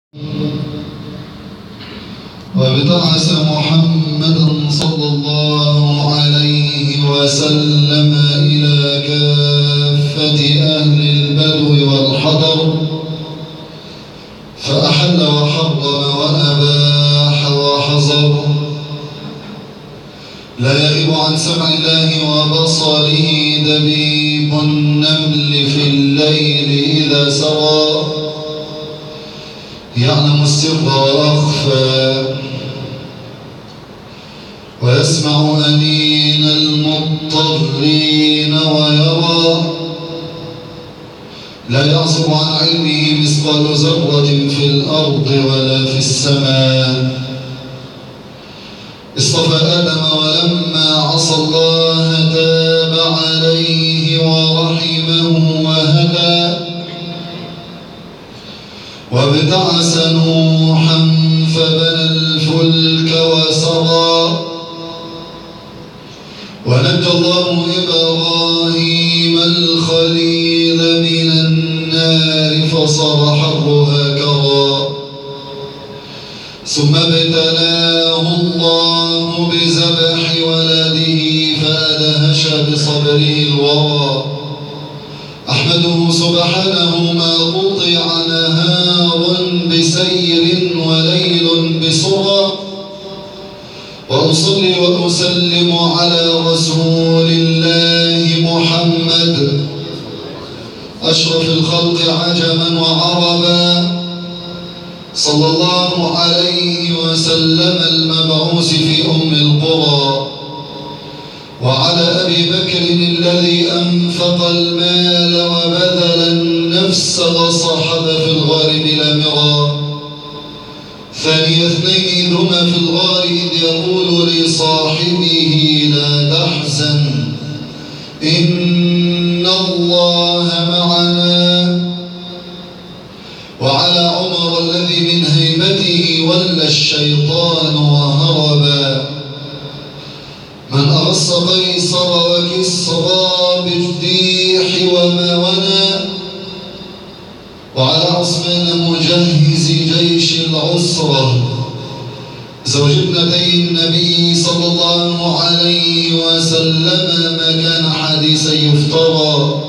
وابتعث محمدا صلى الله عليه وسلم إلى كافة أهل البدو والحضر فأحل وحرم وأباح وحظر لا يغيب عن سمع الله وبصره دبيب النمل في الليل إذا سرى يعلم السر وأخفى ويسمع أنين المضطرين ويرى لا يعصب عن علمه مثقال ذرة في الأرض ولا في السماء اصطفى آدم ولما عصى الله تاب عليه ورحمه وهدى وابتعث نوحا فبنى الفلك وسرى ونجى الله إبراهيم الخليل من النار فصار حرها كرى ثم ابتلاه الله بذبح ولده فأدهش بصبره الورى أحمده سبحانه ما قطع نهار بسير وليل بسرى وأصلي وأسلم على رسول الله محمد أشرف الخلق عجما وعربا صلى الله عليه وسلم المبعوث في أم القرى وعلى أبي بكر الذي أنفق المال وبذل النفس وصحب في الغار بلا مرى ثاني اثنين هما في الغار إذ يقول لصاحبه لا تحزن إن الله معنا وعلى عمر الذي من هيبته ولى الشيطان وهربا من أغص قيصر وكسرى بالديح وما ونا وعلى عثمان مجهز جيش العسرة زوج ابنتي النبي صلى الله عليه وسلم ما كان حديثا يفترى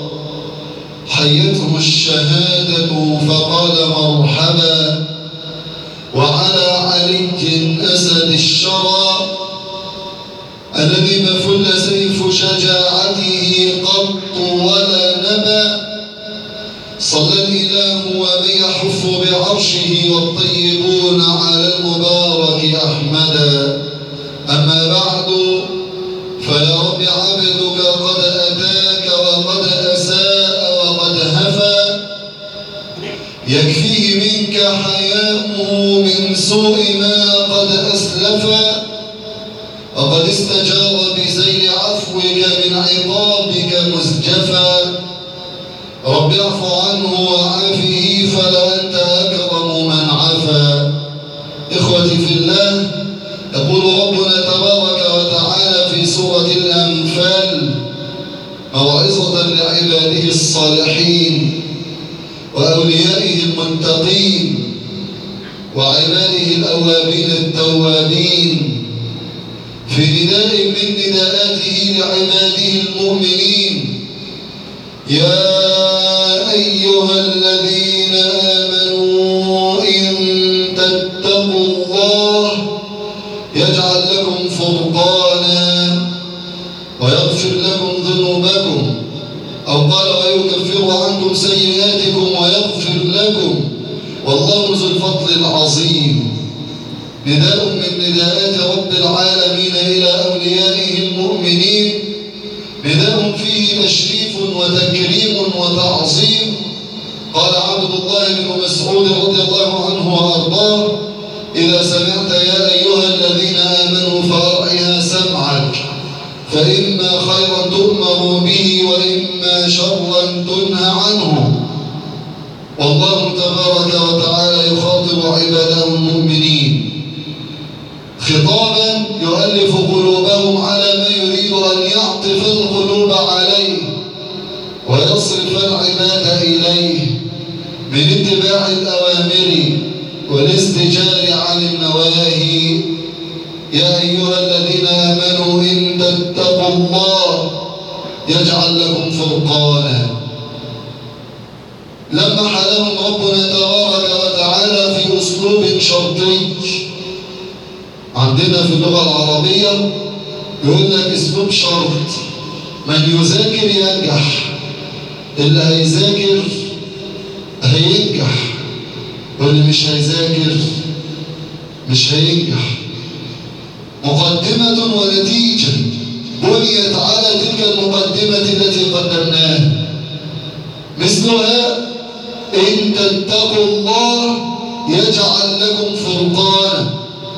حيته الشهادة فقال مرحبا وعلى علي أسد الشرى الذي ما فل سيف شجاعته قط ولا نبى صلى الإله ومن يحف بعرشه والطيبون على المبارك أحمدا أما بعد فيا رب عبدك قد أتاك وقد أساء وقد هفى يكفيه منك حياؤه من سوء ما قد أسلفا وقد استجار بزيل عفوك من عقابك مزجفا رب اعف عنه وعافه فلا أنت أكرم من عفا إخوتي في الله يقول ربنا تبارك وتعالى في سورة الأنفال موعظة لعباده الصالحين وأوليائه المنتقين وعباده الأوابين التوابين في نداء من نداءاته لعباده المؤمنين يا أيها الذين آمنوا إن تتقوا الله يجعل لكم فرقانا ويغفر لكم ذنوبكم أو قال ويكفر عنكم سيئاتكم ويغفر لكم والله ذو الفضل العظيم نداء من نداءات رب العالمين إلى أوليائه المؤمنين نداء فيه تشريف وتكريم وتعظيم قال عبد الله بن مسعود رضي الله عنه وأرضاه إذا سمعت يا أيها الذين آمنوا فأرعها سمعك فإما خيرا تؤمر به وإما شرا تنهى عنه والله تبارك وتعالى يخاطب عباده المؤمنين خطابا يؤلف قلوبهم على ما يريد أن يعطف القلوب عليه ويصرف العباد إليه من اتباع الأوامر والاستجار عن النواهي يا أيها الذين آمنوا إن تتقوا الله يجعل لكم فرقانا لما حلهم ربنا تبارك وتعالى في أسلوب شرطي عندنا في اللغة العربية يقول لك اسلوب شرط من يذاكر ينجح اللي هيذاكر هينجح واللي مش هيذاكر مش هينجح مقدمة ونتيجة بنيت على تلك المقدمة التي قدمناها مثلها إن تتقوا الله يجعل لكم فرقانا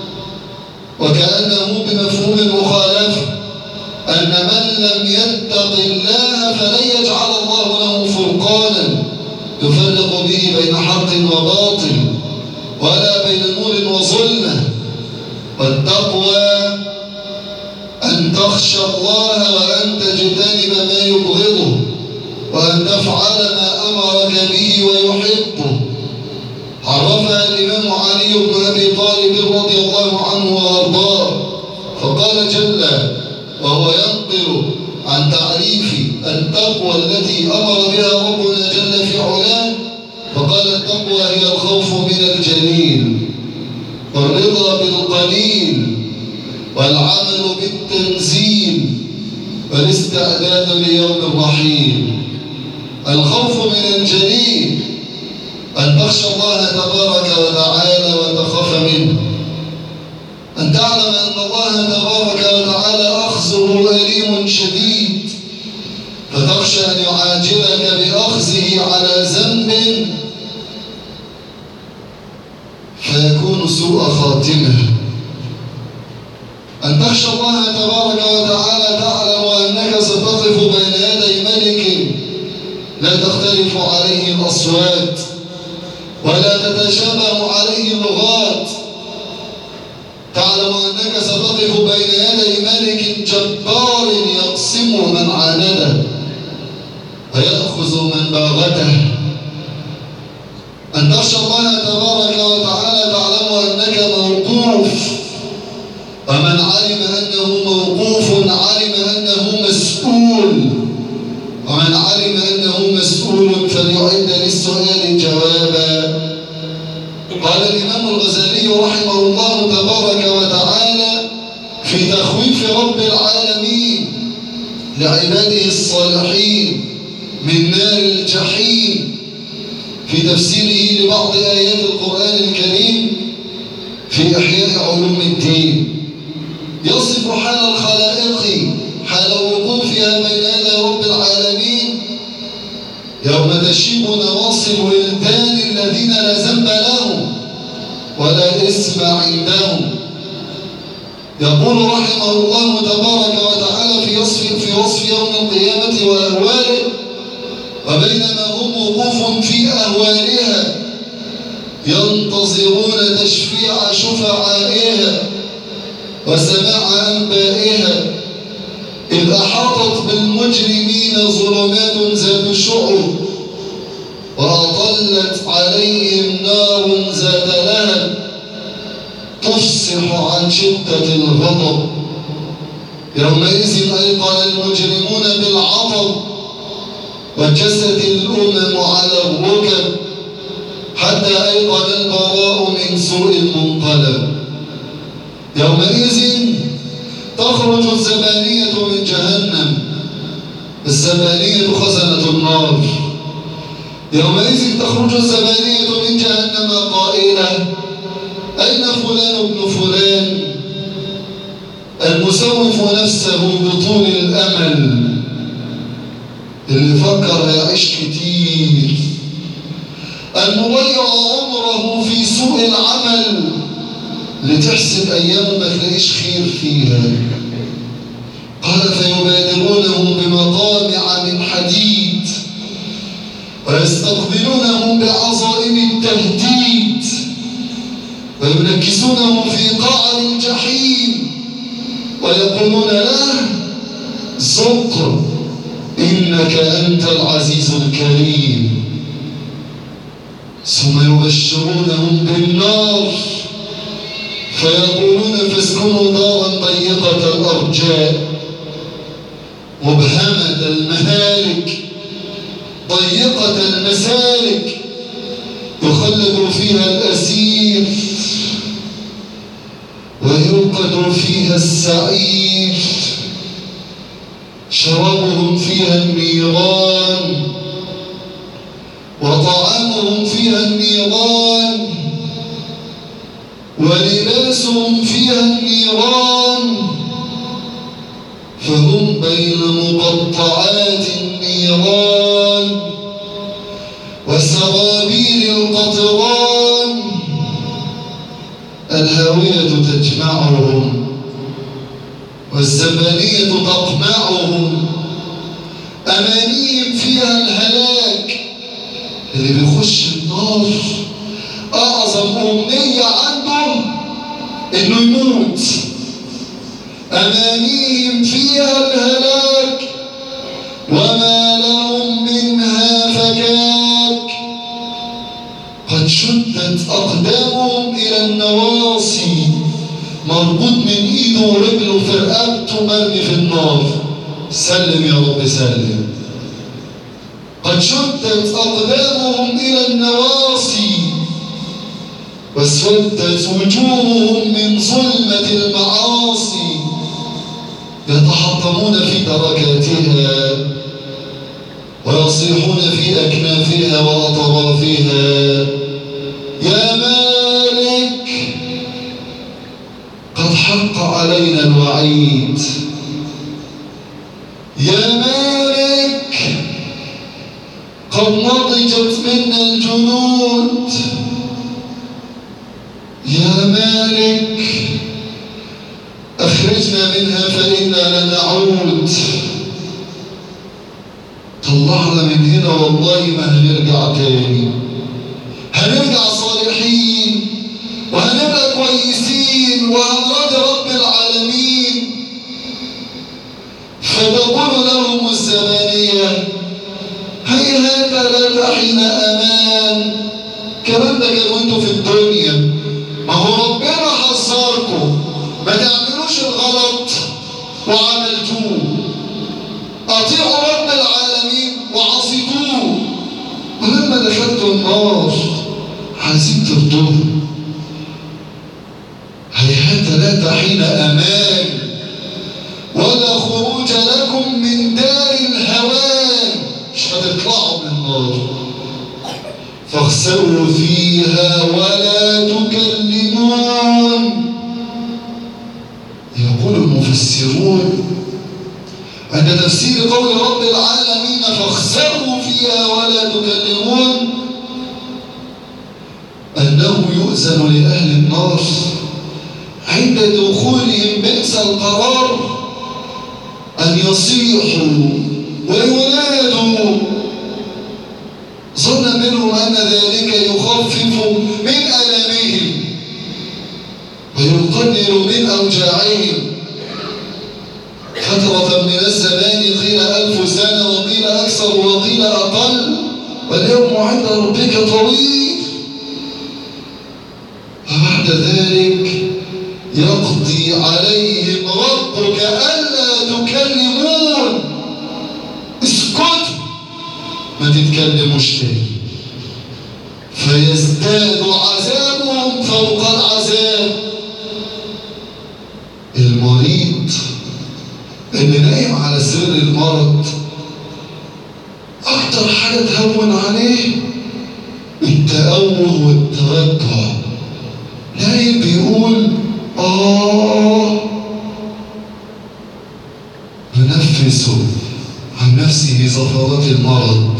وكأنه بمفهوم المخالفة أن من لم يتق الله فلن يجعل الله له فرقانا يفرق به بين حق وباطل ولا بين نور وظلمة والتقوى أن تخشى الله وأن تجتنب ما يبغضه وأن تفعل ما أمرك به ويحبه عرفها الإمام علي بن أبي طالب رضي الله عنه وأرضاه فقال جل وهو ينقل عن تعريف التقوى التي أمر بها ربنا جل في علاه فقال التقوى هي الخوف من الجليل والرضا بالقليل والعمل بالتنزيل والاستعداد ليوم الرحيل الخوف من الجليل أن تخشى الله تبارك وتعالى وتخاف منه أن تعلم أن الله تبارك وتعالى أخذه أليم شديد فتخشى أن يعاجلك بأخذه على ذنب فيكون سوء خاتمه أن تخشى الله تبارك وتعالى تعلم أنك ستقف بين يدي ملك لا تختلف عليه الأصوات ولا تتشابه عليه اللغات تعلم أنك ستقف بين يدي ملك جبار يقسم من عانده ويأخذ من باغته أن تخشى الله تبارك وتعالى تعلم أنك موقوف ومن علم أنه موقوف علم أنه مسؤول ومن علم أنه مسؤول فليعد للسؤال جوابا قال الإمام الغزالي رحمه الله تبارك وتعالى في تخويف رب العالمين لعباده الصالحين من نار الجحيم في تفسيره لبعض آيات القرآن الكريم في إحياء علوم الدين يصف حال الخلائق حال وقوفها بين يدي رب العالمين يوم تشيب نواصي الولدان الذين لا ذنب لهم ولا اسم عندهم يقول رحمه الله تبارك وتعالى في وصف في وصف يوم القيامة وأهواله وبينما هم وقوف في أهوالها ينتظرون تشفيع شفعائها وسماع أنبائها إذ أحاطت بالمجرمين ظلمات ذات شعب وأطلت عليهم نار ذات لهب تفصح عن شدة الغضب يومئذ أيقن المجرمون بالعطب وجست الأمم على الركب حتى أيقن البراء من سوء المنقلب يومئذ تخرج الزبانية من جهنم الزبانية خزنة النار يومئذ تخرج الزبانية من جهنم قائلة أين فلان ابن فلان المسوف نفسه بطول الأمل اللي فكر هيعيش كتير المضيع عمره في سوء العمل لتحسب أيام ما تلاقيش خير فيها قال فيبادرونه بمقامع من حديد ويستقبلونه بعظائم التهديد وينكسونه في قعر الجحيم ويقولون له ذق إنك أنت العزيز الكريم ثم يبشرونهم بالنار ضيقة الأرجاء مبهمة المهالك ضيقة المسالك يخلد فيها الأسير ويوقد فيها السعير شرابهم فيها النيران وطعامهم فيها النيران ولباسهم فيها النيران فهم بين مقطعات النيران وسرابيل القطران الهاوية تجمعهم والزبانية تقمعهم أمانيهم فيها الهلاك اللي بيخش النار أعظم أمنية عنده إنه يموت أمانيهم فيها الهلاك وما لهم منها فكاك قد شدت أقدامهم إلى النواصي مربوط من إيده ورجله في رقبته مرمي في النار سلم يا رب سلم قد شدت أقدامهم إلى النواصي واسودت وجوههم من ظلمة المعاصي يتحطمون في دركاتها ويصيحون في أكنافها وأطرافها يا مالك قد حق علينا الوعيد يا مالك قد نضجت منا الجنود يا مالك أخرجنا منها فإنا لن نعود طلعنا من هنا والله ما هنرجع تاني هنرجع صالحين وهنبقى كويسين وهنراضي رب العالمين فتقول لهم الزمانية هيهات لا تحين أمان الكلام ده كان وانتوا في الدنيا ما هو ربنا حذركم ما تعملوش الغلط وعملتوه اطيعوا رب العالمين وعصيتوه ولما دخلتوا النار عايزين ترضوه هيهات لا تحين امان ولا خروج لكم من دار الهوان مش هتطلعوا من النار فاخسروا فيها ولا تكلمون يقول المفسرون عند تفسير قول رب العالمين فاخسروا فيها ولا تكلمون أنه يؤذن لأهل النار عند دخولهم بئس القرار أن يصيحوا وينادوا ظن منهم أن ذلك يخفف من ألمهم ويقلل من أوجاعهم فترة من الزمان قيل ألف سنة وقيل أكثر وقيل أقل واليوم عند ربك طويل وبعد ذلك يقضي عليهم ربك ألا تكلمون اسكت ما تتكلموش تاني فيزداد عذابهم فوق العذاب المريض اللي نايم على سر المرض اكتر حاجه تهون عليه التأوه والترجع نايم بيقول اه ينفس عن نفسه زفرات المرض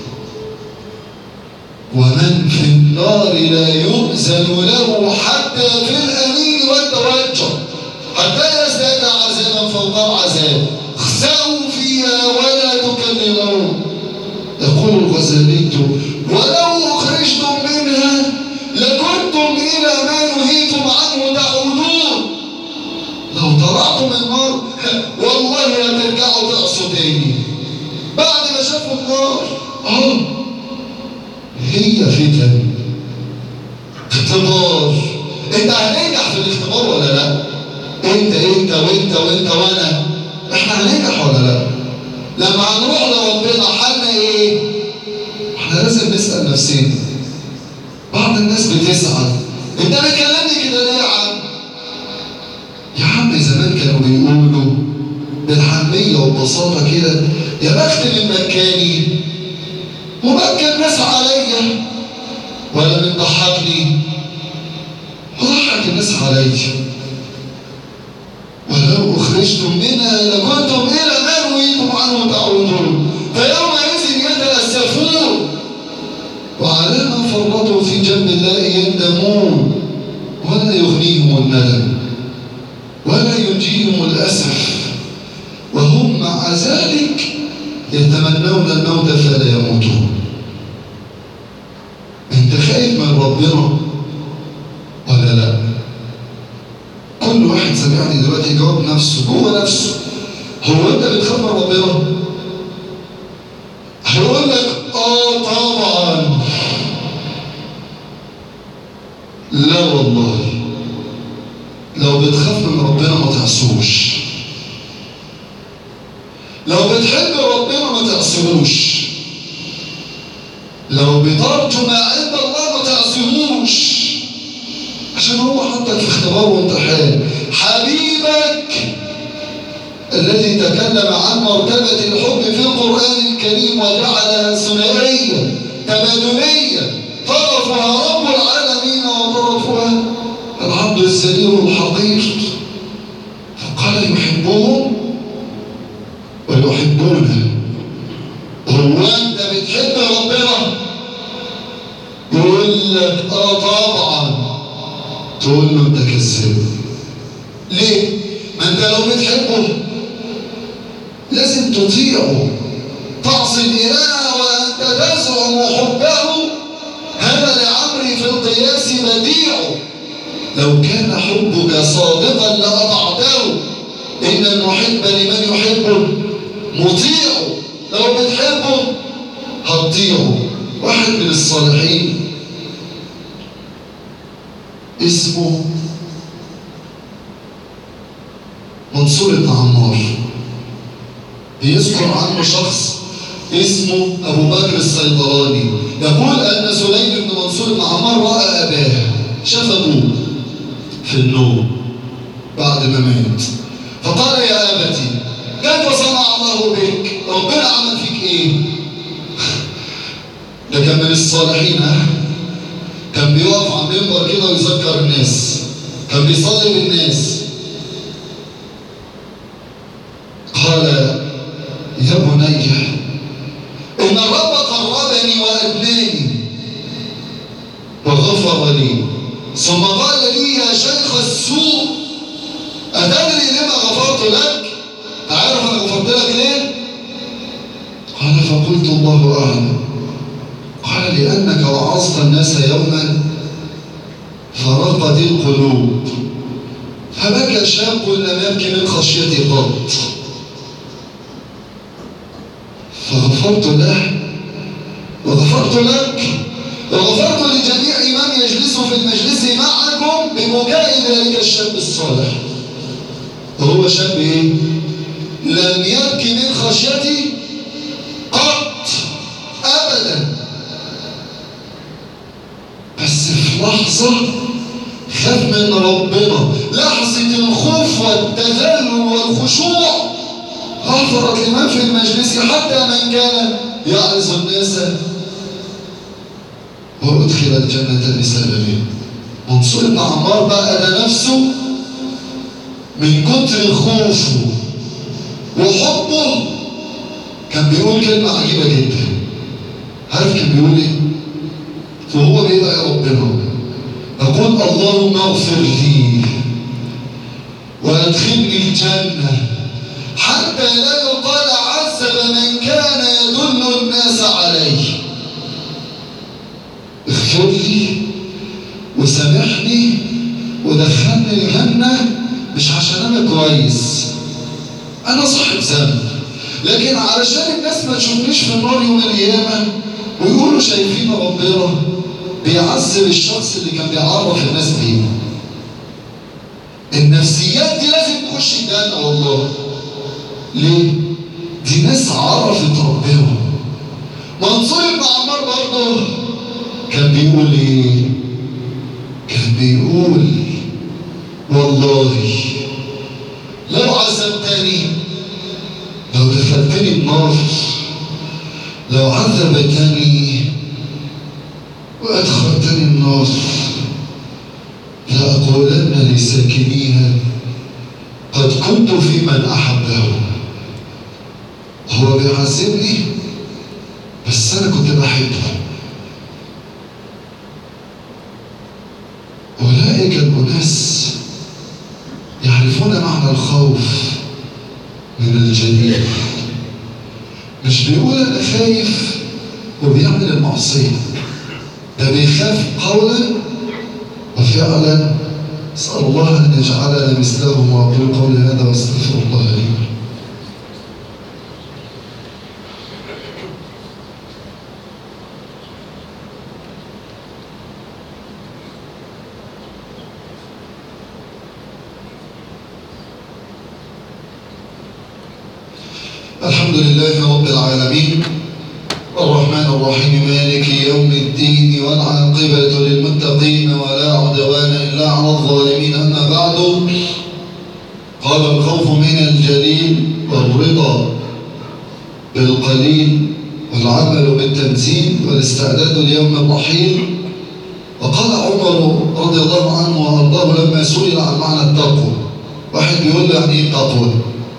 ومن في النار لا يؤذن له حتى في الأمين والتوجه حتى يزداد عذابا فوق العذاب اخسأوا فيها ولا تكلمون يقول الغزالي ولو أخرجتم منها لكنتم إلى ما نهيتم عنه تعودون لو طلعتم النار والله هترجعوا تعصوا تاني بعد ما شافوا النار اه هي فتن اختبار انت هتنجح في الاختبار ولا لا انت انت وانت وانت وانا احنا هننجح ولا لا لما هنروح لربنا حالنا ايه احنا لازم نسال نفسنا بعض الناس بتسال انت بتكلمني كده ليه يا عم يا عم زمان كانوا بيقولوا بالحمية وببساطة كده يا بخت من مكاني ومكن الناس عليا ولا من ضحكني وضحك الناس عليا ولو أخرجتم منها لكنتم إلى ما نهيتم عنه تعودون فيومئذ يتأسفون وعلى ما فرطوا في جنب الله يندمون ولا يغنيهم الندم ولا ينجيهم الأسف وهم مع ذلك يتمنون الموت فلا يموتون انت خايف من ربنا ولا لا كل واحد سمعني دلوقتي يجاوب نفسه جوه نفسه هو انت بتخاف من ربنا هيقول لك اه طبعا لا والله لو بتخاف من ربنا ما تعصوش لو بتحب ربنا ما تعصيهوش لو بترجو ما عند الله ما تعصيهوش عشان هو حطك في اختبار وامتحان حبيبك الذي تكلم عن مرتبة الحب في القرآن الكريم وجعلها ثنائية تبادلية طرفها رب العالمين وطرفها العبد السرير الحقير فقال يحبهم ويحبونه هو انت بتحب ربنا يقول لك اه طبعا تقول له انت كذاب ليه ما انت لو بتحبه لازم تطيعه تعصي الاله وانت تزعم حبه هذا لعمري في القياس بديع لو كان حبك صادقا لاطعته ان المحب لمن يحبه مطيع لو بتحبه هتطيعه واحد من الصالحين اسمه منصور بن عمار يذكر عنه شخص اسمه أبو بكر الصيدلاني يقول أن سليم بن منصور بن عمار رأى أباه شاف أبوه في النوم بعد ما مات فقال يا أبتي كيف صنع الله بك ربنا عمل فيك ايه ده كان من الصالحين ها كان بيقف على المنبر كده ويذكر الناس كان بيصلي بالناس قال يا بني ان الرب قربني وادناني وغفر لي ثم قال لي يا شيخ السوء اتدري لما غفرت لك عارف انا غفرت لك ليه قال فقلت الله اعلم قال لانك وعظت الناس يوما فرقت القلوب فبكى شاب لم يبكي من خشيتي قط فغفرت له وغفرت لك وغفرت لجميع من يجلس في المجلس معكم ببكاء ذلك الشاب الصالح وهو شاب ايه لم يبكي من خشيتي قط ابدا بس في لحظه خاف من ربنا لحظه الخوف والتذلل والخشوع غفرت لمن في المجلس حتى من كان يعرض الناس وادخل الجنه بسببه منصور بن عمار بقى نفسه من كتر خوفه وحبه كان بيقول كلمة عجيبة جدا عارف كان بيقول ايه؟ وهو بيدعي ربنا يقول اللهم اغفر لي وادخلني الجنة حتى لا يقال عذب من كان يدل الناس عليه اغفر لي وسامحني ودخلني الجنة مش عشان انا كويس انا صاحب ذنب لكن علشان الناس ما تشوفنيش في النار يوم القيامه ويقولوا شايفين ربنا بيعذب الشخص اللي كان بيعرف الناس بيه النفسيات دي يخش الجنة والله ليه؟ دي ناس عرفت ربنا منصور بن عمار برضه كان بيقول ايه؟ كان بيقول والله لو عذبتني لو دخلتني النار لو عذبتني وأدخلتني النار لأقولن لساكنيها قد كنت في من أحبه هو بيعذبني بس أنا كنت بحبه أولئك الأناس يعرفون معنى الخوف من الجليل مش بيقول أنا خايف وبيعمل المعصية ده بيخاف قولا وفعلا اسال الله ان يجعلنا مثلهم واقول قولي هذا واستغفر الله لي الحمد لله رب العالمين الرحمن الرحيم مالك يوم الدين والعاقبة للمتقين ولا عدوان إلا على الظالمين أما بعد قال الخوف من الجليل والرضا بالقليل والعمل بالتمثيل والاستعداد ليوم الرحيل وقال عمر رضي الله عنه وأرضاه لما سئل عن معنى التقوى واحد بيقول له يعني ايه التقوى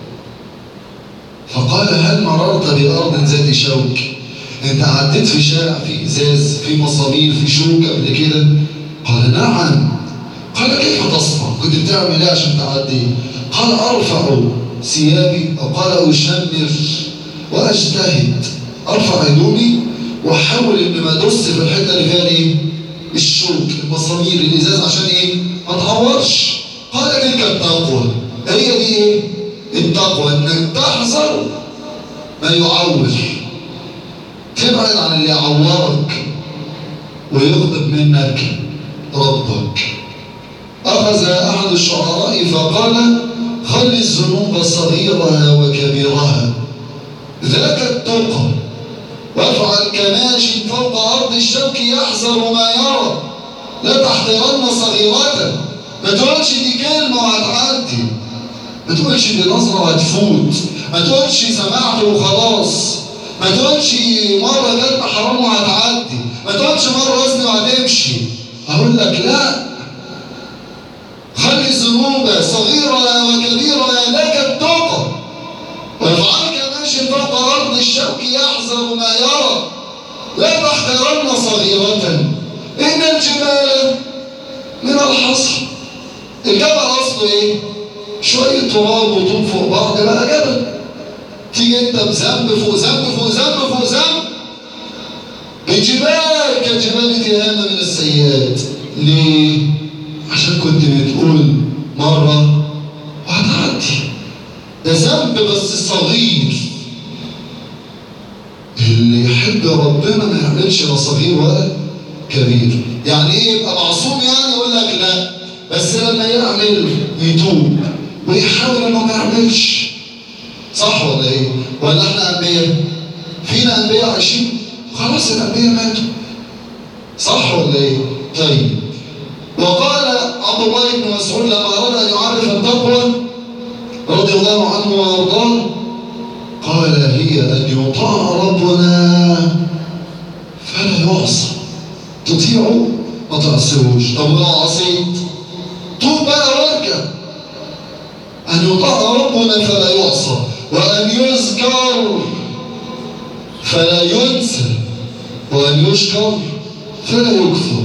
فقال هل مررت بأرض ذات شوك انت عديت في شارع في ازاز في مصابيح في شوك قبل كده قال نعم قال كيف تصنع كنت بتعمل ايه عشان تعدي قال ارفع ثيابي او قال اشمر واجتهد ارفع هدومي واحاول ان ما ادوس في الحته اللي فيها ايه الشوك المسامير الازاز عشان ايه ما اتعورش قال تلك التقوى هي دي ايه التقوى انك تحذر ما يعور تبعد عن اللي يعورك ويغضب منك ربك أخذ أحد الشعراء فقال خل الذنوب صغيرها وكبيرها ذاك التقى وافعل كماشي فوق أرض الشوك يحذر ما يرى لا تحترن صغيرته ما تقولش دي كلمة وهتعدي ما تقولش دي نظرة هتفوت ما تقولش سمعت وخلاص ما تقولش مرة جت حرام وهتعدي ما تقولش مرة وزن وهتمشي أقول لك لا خلي الذنوب صغيرة وكبيرة لك التقى وافعلك ماشي فوق أرض الشوك يحذر ما يرى لا تحترن صغيرة إن الجبال من الحصى الجبل أصله إيه؟ شوية تراب وطوب فوق بعض بقى جبل تيجي انت بذنب فوق ذنب فوق ذنب فوق ذنب الجبال كجبال تهامة من السيئات ليه؟ عشان كنت بتقول مرة وهتعدي ده ذنب بس صغير اللي يحب ربنا ما يعملش لا صغير ولا كبير يعني ايه يبقى معصوم يعني يقول لك لا بس لما يعمل يتوب ويحاول انه ما يعملش صح ولا ايه؟ ولا احنا انبياء؟ فينا انبياء عايشين؟ خلاص الانبياء ماتوا. صح ولا ايه؟ طيب. وقال عبد الله بن مسعود لما اراد ان يعرف التقوى رضي الله عنه وارضاه قال هي ان يطاع ربنا فلا يعصى. تطيعه ما تعصيهوش، طب ولو عصيت توب بقى وارجع. أن يطاع ربنا فلا يعصى وأن يذكر فلا ينسى وأن يشكر فلا يكفر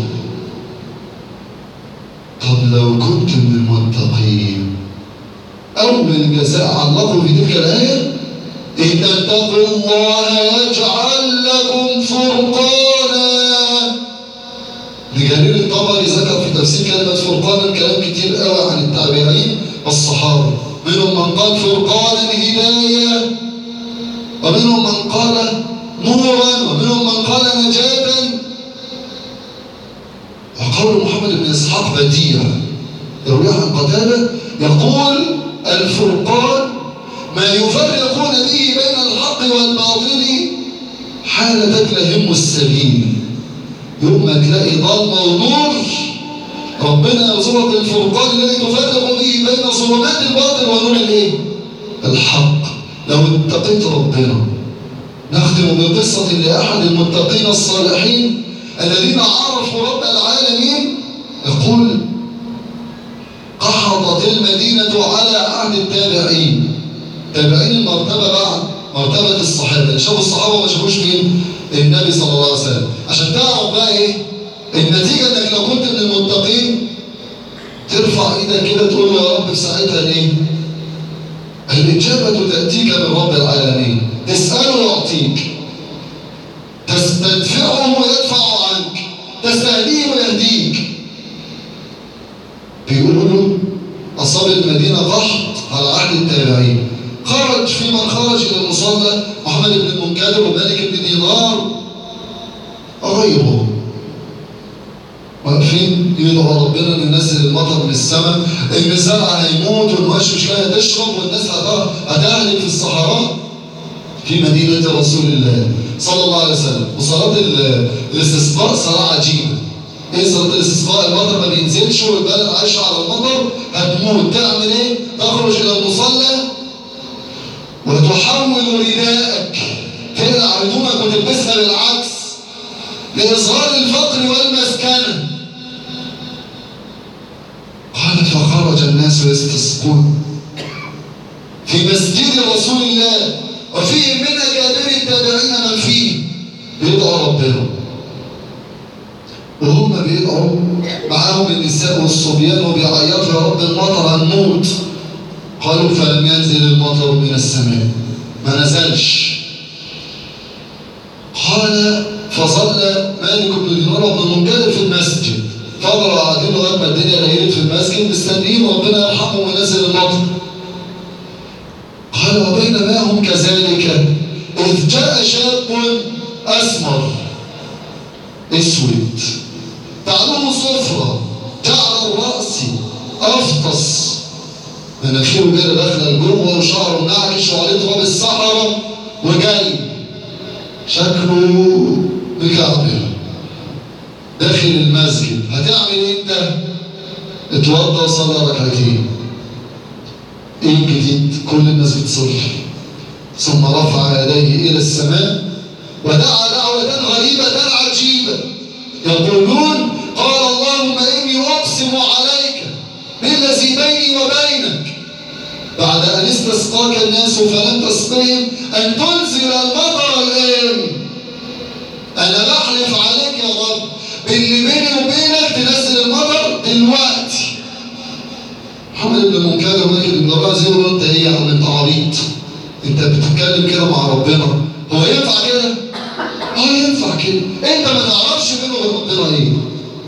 طب لو كنت من المتقين أول جزاء علقوا في تلك الآية إن تتقوا الله يجعل لكم فرقانا لجرير الطبري ذكر في تفسير كلمة فرقانا كلام كتير قوي عن التابعين والصحابة منهم من قال فرقانا هداية ومنهم من قال نورا ومنهم من قال نجاة وقول محمد بن إسحاق بديع يروي عن قتادة يقول الفرقان ما يفرقون به بين الحق والباطل حال تكلهم السبيل يوم ما تلاقي ضلمة ونور ربنا يرزقك الفرقان الذي تفرق به بين ظلمات الباطل ونور الايه؟ الحق لو اتقيت ربنا نختم بقصة لأحد المتقين الصالحين الذين عرفوا رب العالمين يقول قحطت المدينة على عهد التابعين تابعين المرتبة بعد مرتبة الصحابة شافوا الصحابة ما شافوش مين النبي صلى الله عليه وسلم عشان تعرف بقى ايه النتيجة انك لو كنت من المتقين ترفع ايدك كده تقول له يا رب في ساعتها ايه الإجابة تأتيك من رب العالمين تسأله يعطيك تستدفعه ويدفع عنك تستهديه ويهديك بيقولوا أصاب المدينة قحط على عهد التابعين خرج في من خرج إلى المصلى محمد بن المنكدر ومالك بن دينار قريبه واقفين يدعوا ربنا ان ينزل المطر من السماء ان الزرع هيموت والمواشي مش لاقيه تشرب والناس هتهلك في الصحراء في مدينة رسول الله صلى الله عليه وسلم وصلاة الاستسقاء صلاة عجيبة ايه صلاة الاستسقاء المطر ما بينزلش والبلد عايشة على المطر هتموت تعمل ايه؟ تخرج إلى المصلى وتحول رداءك تقلع هدومك وتلبسها بالعكس لإظهار الفقر والمسكنة قال فخرج الناس يستسقون في مسجد رسول الله وفيه من أكابر التابعين من فيه بيدعوا ربنا وهم بيدعوا معاهم النساء والصبيان وبيعيطوا يا رب المطر هنموت قالوا فلم ينزل المطر من السماء ما نزلش قال فظل مالك بن دينار بن المنكدر في المسجد فضلوا قاعدين لغايه ما الدنيا ليلت في المسجد مستنيين ربنا يرحمهم وينزل المطر قال وبينما هم كذلك إذ جاء شاب أسمر أسود تعلوه صفرة جعل الرأس أفطس مناخيره كده داخله لجوه وشعره منعكش وعليه تراب الصحراء وجاي شكله مكعبل داخل المسجد هتعمل ايه انت؟ اتوضى وصلى ركعتين ايه الجديد؟ كل الناس بتصلي ثم رفع يديه الى السماء ودعا دعوة غريبة عجيبة يقولون قال اللهم اني اقسم عليك بالذي بيني وبينك بعد ان استسقاك الناس فلم تسقهم ان تنزل المطر الان انا بحلف عليك يا رب باللي بيني وبينك تنزل المطر دلوقتي محمد بن منكدر ومالك بن رازي يقول انت ايه يا عم انت عبيط انت بتتكلم كده مع ربنا هو ينفع كده؟ اه ينفع كده انت ما تعرفش بينه وبين ربنا ايه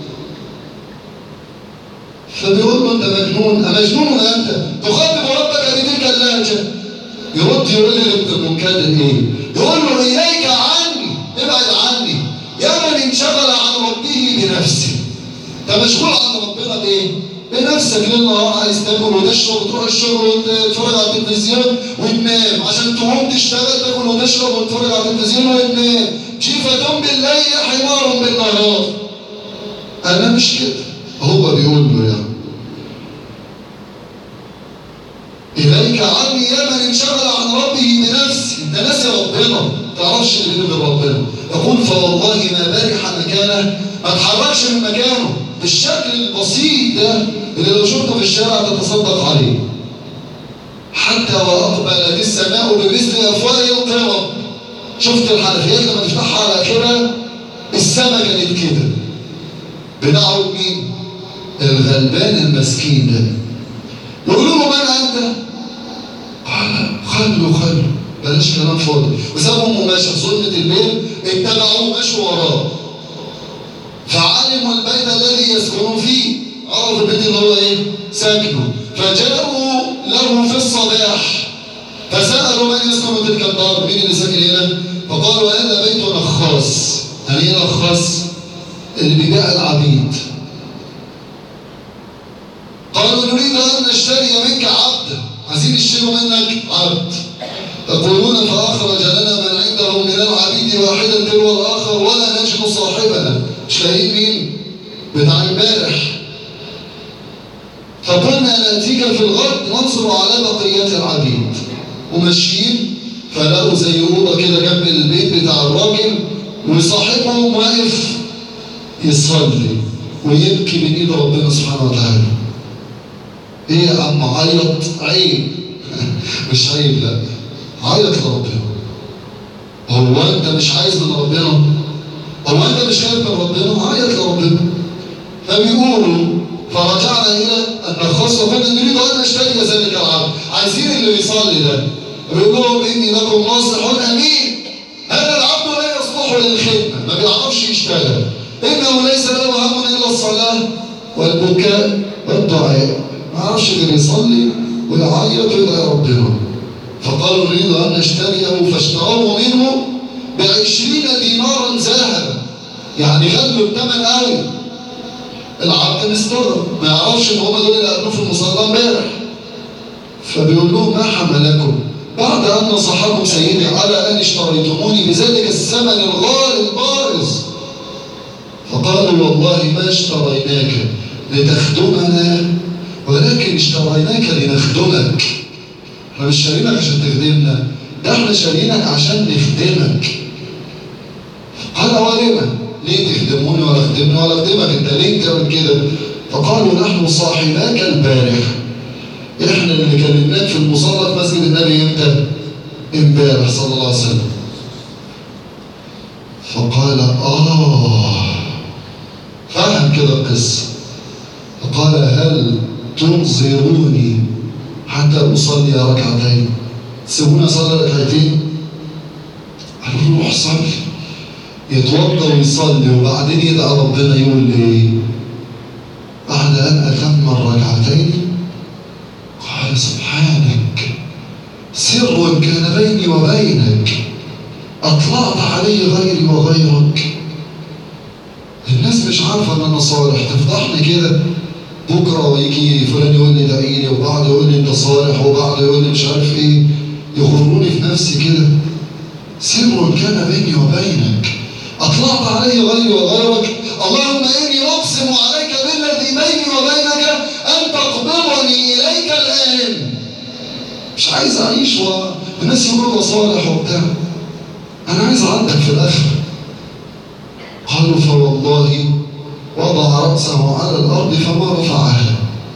فبيقول له انت مجنون امجنون انت تخاطب ربك بتلك اللهجه يرد يقول لي ابن المنكدر ايه؟ يقول له اليك عني ابعد عني يا من انشغل عن ربه بنفسه انت مشغول عن ربنا بايه؟ بنفسك ليل نهار عايز تاكل وتشرب وتروح الشغل وتتفرج على التلفزيون وتنام عشان تقوم تشتغل تاكل وتشرب وتتفرج على التلفزيون وتنام جيفة بالليل حمار بالنهار انا مش كده هو بيقول له يعني إليك عني يا من انشغل عن ربه بنفسه انت ناسي ربنا ما تعرفش اللي بينه وبين ربنا يقول فوالله ما برح مكانه ما اتحركش من مكانه بالشكل البسيط ده اللي لو شفته في الشارع تتصدق عليه حتى وأقبلت السماء بمثل أفواه القرب شفت الحنفيات لما تفتحها على كده السماء كانت كده بدعوة مين؟ الغلبان المسكين ده يقولوا له من أنت؟ قال خلوا خلوا بلاش كلام فاضي وسابهم وماشي في ظلمة الليل اتبعوه مشوا وراه فعلموا البيت الذي يسكنون فيه عرفوا البيت اللي هو ايه؟ ساكنه فجاءوا له في الصباح فسألوا من يسكن تلك الدار مين اللي ساكن هنا؟ فقالوا هذا بيت نخاص يعني ايه نخاص؟ اللي بيبيع العبيد قالوا نريد أن نشتري منك عبدا عايزين نشتري منك عبد يقولون فأخرج لنا من عنده من العبيد واحدا تلو الآخر ولا نجد صاحبنا مش لاقيين مين بتاع امبارح فقلنا نأتيك في الغد ننظر على بقية العبيد وماشيين فلقوا زي أوضة كده جنب البيت بتاع الراجل وصاحبهم واقف يصلي ويبكي من ايد ربنا سبحانه وتعالى ايه يا عم عيط عيب مش عيب لا عيط لربنا هو انت مش عايز من ربنا هو انت مش خايف من ربنا عيط لربنا فبيقولوا فرجعنا الى ان الخاصه قلنا نريد ان نشتري ذلك العبد عايزين اللي يصلي ده بيقول لهم اني لكم ناصح امين هذا العبد لا يصلح للخدمه ما بيعرفش يشتغل انه ليس له هم الا الصلاه والبكاء والدعاء ما يعرفش غير يصلي ويعيط ويدعي ربنا فقالوا نريد ان نشتريه فاشتروه منه بعشرين دينارا ذهبا يعني خدوا الثمن قوي العبد مستغرب ما يعرفش ان هم دول اللي قابلوه في المصلى امبارح فبيقول لهم ما حملكم بعد ان نصحكم سيدي على ان اشتريتموني بذلك الثمن الغالي البارز فقالوا والله ما اشتريناك لتخدمنا ولكن اشتريناك لنخدمك احنا مش شارينك عشان تخدمنا ده احنا شارينك عشان نخدمك قال ولما ليه تخدموني ولا اخدمني ولا اخدمك انت ليه تعمل كده فقالوا نحن صاحباك البارح احنا اللي كلمناك في المصلى في مسجد النبي امتى امبارح صلى الله عليه وسلم فقال اه فهم كده القصه فقال هل تنظروني حتى اصلي ركعتين سيبوني اصلي ركعتين قالوا له روح صلي يتوضا ويصلي وبعدين يدعى ربنا يقول ايه بعد ان اتم الركعتين قال سبحانك سر كان بيني وبينك اطلعت علي غيري وغيرك الناس مش عارفه ان انا صالح تفضحني كده بكره ويجي فلان يقول لي ادعي لي وبعض يقول لي انت صالح وبعض يقول لي مش عارف ايه يغروني في نفسي كده سر كان بيني وبينك اطلعت علي غيري وغيرك اللهم اني اقسم عليك بالذي بيني وبينك ان تقبضني اليك الان مش عايز اعيش والناس يقولوا صالح وبتاع انا عايز اعدك في الاخر قالوا فوالله وضع رأسه على الأرض فما رفعها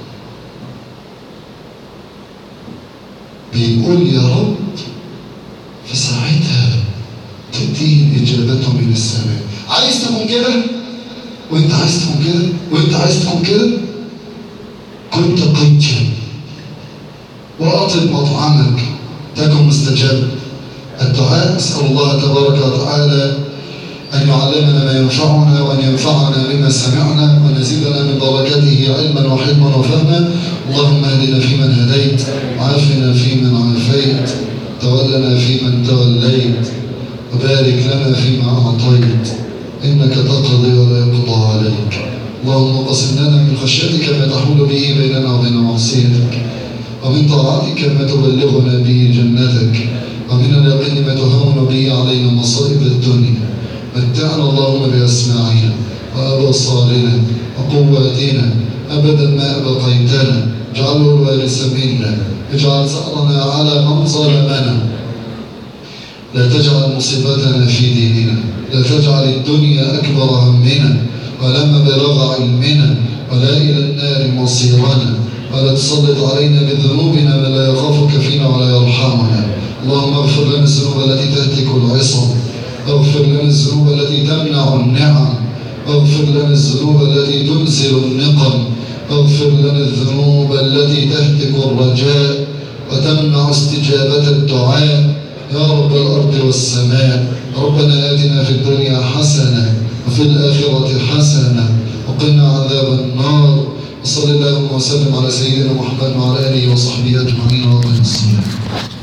بيقول يا رب فساعتها تأتيه الإجابة من السماء عايز تكون كده وانت عايز تكون كده وانت عايز تكون كده كنت قيا وأطب مطعمك تكن مستجاب الدعاء أسأل الله تبارك وتعالى أن يعلمنا ما ينفعنا وأن ينفعنا بما سمعنا ونزيدنا من بركاته علما وحلما وفهما اللهم اهدنا فيمن هديت وعافنا فيمن عافيت تولنا فيمن توليت وبارك لنا فيما أعطيت إنك تقضي ولا يقضى عليك اللهم اقسم لنا من خشيتك ما تحول به بيننا وبين معصيتك ومن طاعتك ما تبلغنا به جنتك ومن اليقين ما تهون به علينا مصائب الدنيا متعنا اللهم بأسماعنا وأبصارنا وقواتنا أبدا ما أبقيتنا اجعله الوارث منا اجعل ثأرنا على من ظلمنا لا تجعل مصيبتنا في ديننا لا تجعل الدنيا أكبر همنا ولا مبلغ علمنا ولا إلى النار مصيرنا ولا تسلط علينا بذنوبنا من لا يخافك فينا ولا يرحمنا اللهم اغفر لنا الذنوب التي تهتك العصم اغفر لنا الذنوب التي تمنع النعم اغفر لنا الذنوب التي تنزل النقم اغفر لنا الذنوب التي تهتك الرجاء وتمنع استجابة الدعاء يا رب الأرض والسماء ربنا آتنا في الدنيا حسنة وفي الآخرة حسنة وقنا عذاب النار وصلى اللهم وسلم على سيدنا محمد وعلى آله وصحبه أجمعين وقنا الصلاة